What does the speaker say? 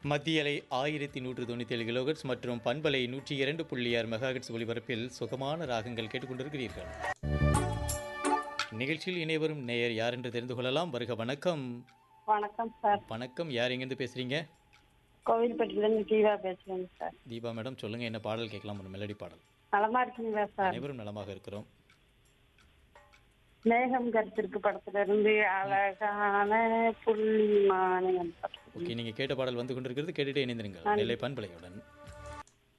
மத்திய அலை ஆயிரத்தி நூற்று தொண்ணூற்றி ஏழு கிலோகட்ஸ் மற்றும் பண்பலை நூற்றி இரண்டு புள்ளி ஆறு மெகாஹெட்ஸ் ஒலிபரப்பில் சுகமான ராகங்கள் கேட்டுக்கொண்டிருக்கிறீர்கள் நிகழ்ச்சியில் இணைவரும் நேயர் யார் என்று தெரிந்து கொள்ளலாம் வருக வணக்கம் வணக்கம் சார் வணக்கம் யார் எங்கேருந்து பேசுறீங்க கோவில்பட்டியிலேருந்து தீவா பேசுறேங்க சார் தீபா மேடம் சொல்லுங்க என்ன பாடல் கேட்கலாம் ஒரு மெலடி பாடல் நலமா இருக்கீங்களா சார் அனைவரும் நலமாக இருக்கிறோம் மேகம் கருத்திருக்கு படத்துல இருந்து அழகான புள்ளி மாநிலம் ஓகே நீங்க கேட்ட பாடல் வந்து கொண்டிருக்கிறது கேட்டுட்டே இணைந்திருங்கள் நெல்லை பண்பலையுடன்